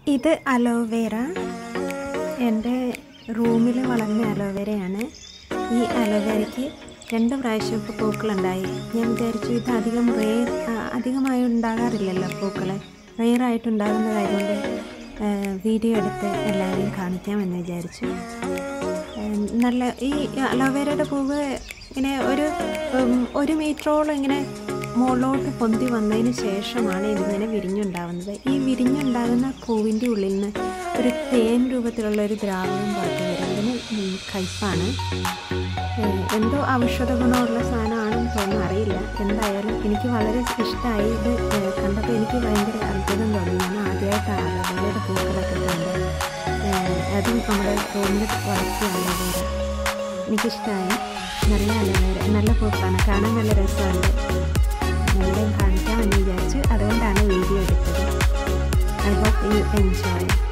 ഇത് അലോവേര എൻ്റെ റൂമിൽ വളർന്ന അലോവേരയാണ് ഈ അലോവേരയ്ക്ക് രണ്ട് പ്രാവശ്യം ഇപ്പോൾ പൂക്കളുണ്ടായി ഞാൻ വിചാരിച്ചു ഇത് അധികം റെയർ അധികമായി ഉണ്ടാകാറില്ലല്ലോ പൂക്കൾ റെയറായിട്ട് ഉണ്ടാകുന്നതായതുകൊണ്ട് വീഡിയോ എടുത്ത് എല്ലാവരെയും കാണിക്കാമെന്ന് വിചാരിച്ചു ഉം, നല്ല ഈ അലോവേരയുടെ പൂവ് ഇങ്ങനെ ഒരു ഉം, ഒരു മീറ്ററോളം ഇങ്ങനെ മുകളിലോട്ട് പൊന്തി വന്നതിന് ശേഷമാണ് ഇതിങ്ങനെ വിരിഞ്ഞുണ്ടാവുന്നത് ഈ വിരിഞ്ഞുണ്ടാകുന്ന പൂവിൻ്റെ ഉള്ളിൽ നിന്ന് ഒരു തേൻ രൂപത്തിലുള്ള ഒരു ദ്രാവകം പുറത്തു വരും അതിന് ഉം, കയ്പ്പാണ് ഏഹ്, എന്തോ ഔഷധ ഗുണമുള്ള സാധനമാണെന്ന് തോന്നുന്നു അറിയില്ല എന്തായാലും എനിക്ക് വളരെ ഇഷ്ടമായി ഇത് ഏഹ്, കണ്ടപ്പോൾ എനിക്ക് ഭയങ്കര അത്ഭുതം തോന്നി ഞാൻ ആദ്യമായിട്ടാണ് അലോവേരയുടെ പൂക്കളൊക്കെ കണ്ടത് ഏഹ്, അതും നമ്മുടെ റൂമിൽ വളർത്തിയ അലോവേര എനിക്കിഷ്ടമായി നല്ല അലോവേര നല്ല പൂക്കളാണ് കാണാൻ നല്ല രസമുണ്ട് എല്ലാവരും കാണിക്കാമെന്ന് വിചാരിച്ചു അതുകൊണ്ടാണ് വീഡിയോ എടുത്തത് ഐ ഹോപ്പ് യു എൻജോയ്